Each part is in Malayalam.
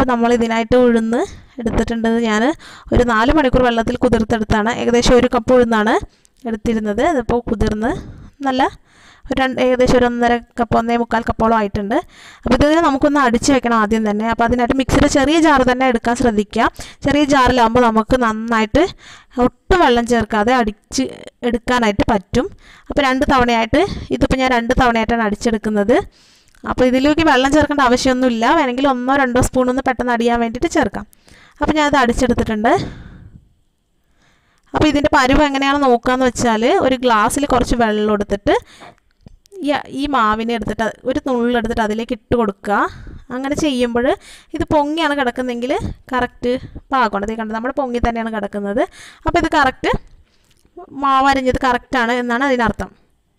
നമ്മൾ ഇതിനായിട്ട് ഉഴുന്ന് എടുത്തിട്ടുണ്ട് ഞാൻ ഒരു നാല് മണിക്കൂർ വെള്ളത്തിൽ കുതിർത്തെടുത്താണ് ഏകദേശം ഒരു കപ്പ് ഉഴുന്നാണ് എടുത്തിരുന്നത് അതിപ്പോൾ കുതിർന്ന് നല്ല ഒരു രണ്ട് ഏകദേശം ഒരു ഒന്നര കപ്പ് ഒന്നേ മുക്കാൽ കപ്പോളം ആയിട്ടുണ്ട് അപ്പോൾ ഇതിനെ നമുക്കൊന്ന് അടിച്ച് വെക്കണം ആദ്യം തന്നെ അപ്പോൾ അതിനായിട്ട് മിക്സിയുടെ ചെറിയ ജാർ തന്നെ എടുക്കാൻ ശ്രദ്ധിക്കുക ചെറിയ ജാറിലാകുമ്പോൾ നമുക്ക് നന്നായിട്ട് ഒട്ടും വെള്ളം ചേർക്കാതെ അടിച്ച് എടുക്കാനായിട്ട് പറ്റും അപ്പോൾ രണ്ട് തവണയായിട്ട് ഇതിപ്പോൾ ഞാൻ രണ്ട് തവണയായിട്ടാണ് അടിച്ചെടുക്കുന്നത് അപ്പോൾ ഇതിലേക്ക് വെള്ളം ചേർക്കേണ്ട ആവശ്യമൊന്നുമില്ല വേണമെങ്കിൽ ഒന്നോ രണ്ടോ സ്പൂൺ ഒന്ന് പെട്ടെന്ന് അടിയാൻ വേണ്ടിയിട്ട് ചേർക്കാം അപ്പോൾ ഞാനത് അടിച്ചെടുത്തിട്ടുണ്ട് അപ്പോൾ ഇതിൻ്റെ പരുവ് എങ്ങനെയാണ് നോക്കുകയെന്ന് വെച്ചാൽ ഒരു ഗ്ലാസ്സിൽ കുറച്ച് വെള്ളം എടുത്തിട്ട് ഈ ഈ മാവിനെ എടുത്തിട്ട് അത് ഒരു നുള്ളെടുത്തിട്ട് അതിലേക്ക് ഇട്ട് കൊടുക്കുക അങ്ങനെ ചെയ്യുമ്പോൾ ഇത് പൊങ്ങിയാണ് കിടക്കുന്നതെങ്കിൽ കറക്റ്റ് പാകമാണ് ഇത് കണ്ടത് നമ്മുടെ പൊങ്ങി തന്നെയാണ് കിടക്കുന്നത് അപ്പോൾ ഇത് കറക്റ്റ് മാവ് അരിഞ്ഞത് കറക്റ്റാണ് എന്നാണ് അതിനർത്ഥം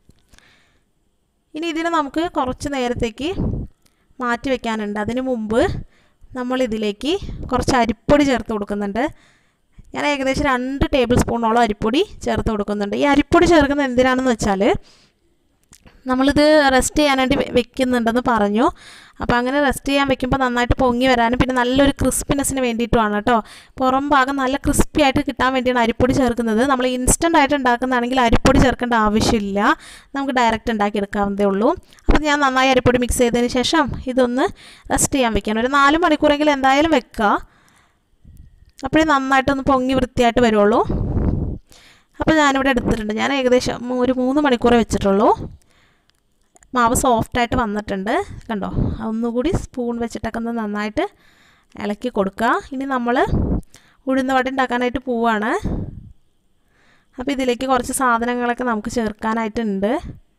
ഇനി ഇതിനെ നമുക്ക് കുറച്ച് നേരത്തേക്ക് മാറ്റി വെക്കാനുണ്ട് അതിന് മുമ്പ് നമ്മൾ ഇതിലേക്ക് കുറച്ച് അരിപ്പൊടി ചേർത്ത് കൊടുക്കുന്നുണ്ട് ഞാൻ ഏകദേശം രണ്ട് ടേബിൾ സ്പൂണോളം അരിപ്പൊടി ചേർത്ത് കൊടുക്കുന്നുണ്ട് ഈ അരിപ്പൊടി ചേർക്കുന്നത് എന്തിനാണെന്ന് വെച്ചാൽ നമ്മളിത് റെസ്റ്റ് ചെയ്യാൻ വേണ്ടി വെ- വെക്കുന്നുണ്ടെന്ന് പറഞ്ഞു അപ്പോൾ അങ്ങനെ റെസ്റ്റ് ചെയ്യാൻ വെക്കുമ്പോൾ നന്നായിട്ട് പൊങ്ങി വരാനും പിന്നെ നല്ലൊരു ക്രിസ്പിനെസ്സിന് വേണ്ടിയിട്ടുമാണ് കേട്ടോ പുറം ഭാഗം നല്ല ക്രിസ്പി ആയിട്ട് കിട്ടാൻ വേണ്ടിയാണ് അരിപ്പൊടി ചേർക്കുന്നത് നമ്മൾ ഇൻസ്റ്റൻ്റ് ആയിട്ട് ഉണ്ടാക്കുന്നതാണെങ്കിൽ അരിപ്പൊടി ചേർക്കേണ്ട ആവശ്യമില്ല നമുക്ക് ഡയറക്റ്റ് ഉണ്ടാക്കി എടുക്കാവുന്നതേ ഉള്ളൂ അപ്പോൾ ഞാൻ നന്നായി അരിപ്പൊടി മിക്സ് ചെയ്തതിന് ശേഷം ഇതൊന്ന് റെസ്റ്റ് ചെയ്യാൻ വെക്കണം ഒരു നാല് മണിക്കൂറെങ്കിലും എന്തായാലും വെക്കുക അപ്പോഴേ നന്നായിട്ടൊന്ന് പൊങ്ങി വൃത്തിയായിട്ട് വരുള്ളൂ അപ്പോൾ ഞാനിവിടെ എടുത്തിട്ടുണ്ട് ഞാൻ ഏകദേശം ഒരു മൂന്ന് മണിക്കൂറേ വെച്ചിട്ടുള്ളൂ മാവ് സോഫ്റ്റായിട്ട് വന്നിട്ടുണ്ട് കണ്ടോ ഒന്നുകൂടി സ്പൂൺ വെച്ചിട്ടൊക്കെ ഒന്ന് നന്നായിട്ട് ഇളക്കി കൊടുക്കുക ഇനി നമ്മൾ ഉഴുന്ന വട ഉണ്ടാക്കാനായിട്ട് പോവാണ് അപ്പോൾ ഇതിലേക്ക് കുറച്ച് സാധനങ്ങളൊക്കെ നമുക്ക് ചേർക്കാനായിട്ടുണ്ട്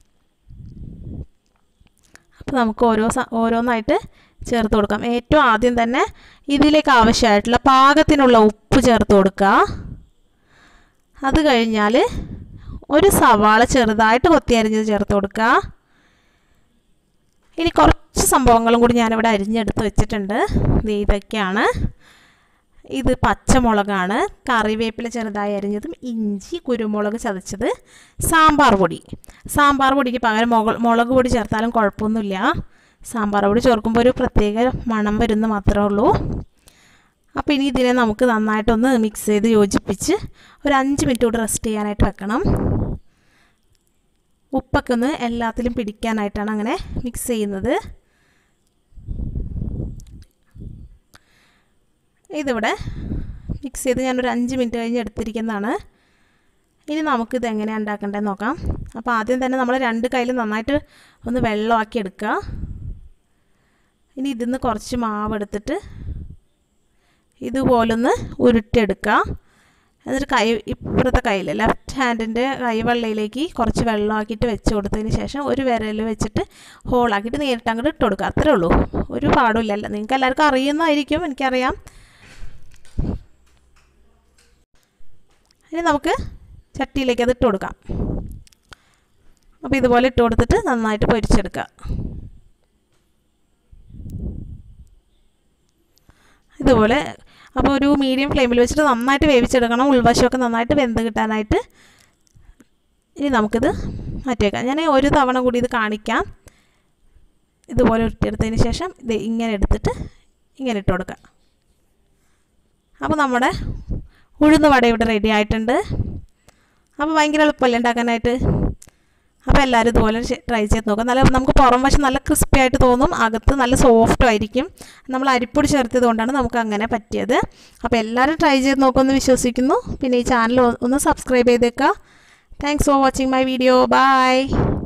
അപ്പോൾ നമുക്ക് ഓരോ സ ഓരോന്നായിട്ട് ചേർത്ത് കൊടുക്കാം ഏറ്റവും ആദ്യം തന്നെ ഇതിലേക്ക് ആവശ്യമായിട്ടുള്ള പാകത്തിനുള്ള ഉപ്പ് ചേർത്ത് കൊടുക്കുക അത് കഴിഞ്ഞാൽ ഒരു സവാള ചെറുതായിട്ട് കൊത്തി അരിഞ്ഞത് ചേർത്ത് കൊടുക്കുക ഇനി കുറച്ച് സംഭവങ്ങളും കൂടി ഞാനിവിടെ അരിഞ്ഞെടുത്ത് വെച്ചിട്ടുണ്ട് ദേ ഇതൊക്കെയാണ് ഇത് പച്ചമുളകാണ് കറിവേപ്പില ചെറുതായി അരിഞ്ഞതും ഇഞ്ചി കുരുമുളക് ചതച്ചത് സാമ്പാർ പൊടി സാമ്പാർ പൊടിക്ക് പകരം മുളക് മുളക് പൊടി ചേർത്താലും കുഴപ്പമൊന്നുമില്ല സാമ്പാർ പൊടി ചേർക്കുമ്പോൾ ഒരു പ്രത്യേക മണം വരുന്ന മാത്രമേ ഉള്ളൂ അപ്പോൾ ഇനി ഇതിനെ നമുക്ക് നന്നായിട്ടൊന്ന് മിക്സ് ചെയ്ത് യോജിപ്പിച്ച് ഒരു അഞ്ച് മിനിറ്റ് കൂടി റെസ്റ്റ് ചെയ്യാനായിട്ട് വെക്കണം ഉപ്പൊക്കെ ഒന്ന് എല്ലാത്തിലും പിടിക്കാനായിട്ടാണ് അങ്ങനെ മിക്സ് ചെയ്യുന്നത് ഇതിവിടെ മിക്സ് ചെയ്ത് ഞാനൊരു അഞ്ച് മിനിറ്റ് കഴിഞ്ഞ് എടുത്തിരിക്കുന്നതാണ് ഇനി നമുക്കിത് എങ്ങനെയാണ് ഉണ്ടാക്കേണ്ടതെന്ന് നോക്കാം അപ്പോൾ ആദ്യം തന്നെ നമ്മൾ രണ്ട് കയ്യിലും നന്നായിട്ട് ഒന്ന് വെള്ളമാക്കി എടുക്കുക ഇനി ഇതിന്ന് കുറച്ച് മാവ് എടുത്തിട്ട് ഇതുപോലൊന്ന് ഉരുട്ടിയെടുക്കുക എന്നിട്ട് കൈ ഇപ്പുറത്തെ കയ്യിൽ ലെഫ്റ്റ് ഹാൻഡിൻ്റെ കൈവെള്ളയിലേക്ക് കുറച്ച് വെള്ളമാക്കിയിട്ട് വെച്ച് കൊടുത്തതിന് ശേഷം ഒരു വിരൽ വെച്ചിട്ട് ഹോളാക്കിയിട്ട് നേരിട്ട് അങ്ങോട്ട് ഇട്ട് കൊടുക്കുക അത്രേ ഉള്ളൂ ഒരു പാടുമില്ലല്ലോ നിങ്ങൾക്ക് എല്ലാവർക്കും അറിയുന്നതായിരിക്കും എനിക്കറിയാം ഇനി നമുക്ക് ചട്ടിയിലേക്ക് അത് ഇട്ട് കൊടുക്കാം അപ്പോൾ ഇതുപോലെ ഇട്ട് കൊടുത്തിട്ട് നന്നായിട്ട് പൊരിച്ചെടുക്കുക ഇതുപോലെ അപ്പോൾ ഒരു മീഡിയം ഫ്ലെയിമിൽ വെച്ചിട്ട് നന്നായിട്ട് വേവിച്ചെടുക്കണം ഉൾവശമൊക്കെ നന്നായിട്ട് വെന്ത് കിട്ടാനായിട്ട് ഇനി നമുക്കിത് മാറ്റി വെക്കാം ഞാൻ ഒരു തവണ കൂടി ഇത് കാണിക്കാം ഇതുപോലെ ഉരുട്ടിയെടുത്തതിന് ശേഷം ഇത് ഇങ്ങനെ എടുത്തിട്ട് ഇങ്ങനെ ഇട്ട് കൊടുക്കാം അപ്പോൾ നമ്മുടെ ഉഴുന്ന് വട ഇവിടെ റെഡി ആയിട്ടുണ്ട് അപ്പോൾ ഭയങ്കര എളുപ്പമല്ലേ ഉണ്ടാക്കാനായിട്ട് അപ്പോൾ എല്ലാവരും ഇതുപോലെ ട്രൈ ചെയ്ത് നോക്കാം നല്ല നമുക്ക് പുറം വശം നല്ല ക്രിസ്പി ആയിട്ട് തോന്നും അകത്ത് നല്ല സോഫ്റ്റും ആയിരിക്കും നമ്മൾ അരിപ്പൊടി ചേർത്തത് കൊണ്ടാണ് നമുക്ക് അങ്ങനെ പറ്റിയത് അപ്പോൾ എല്ലാവരും ട്രൈ ചെയ്ത് നോക്കുമെന്ന് വിശ്വസിക്കുന്നു പിന്നെ ഈ ചാനൽ ഒന്ന് സബ്സ്ക്രൈബ് ചെയ്തേക്കുക thanks for watching my video by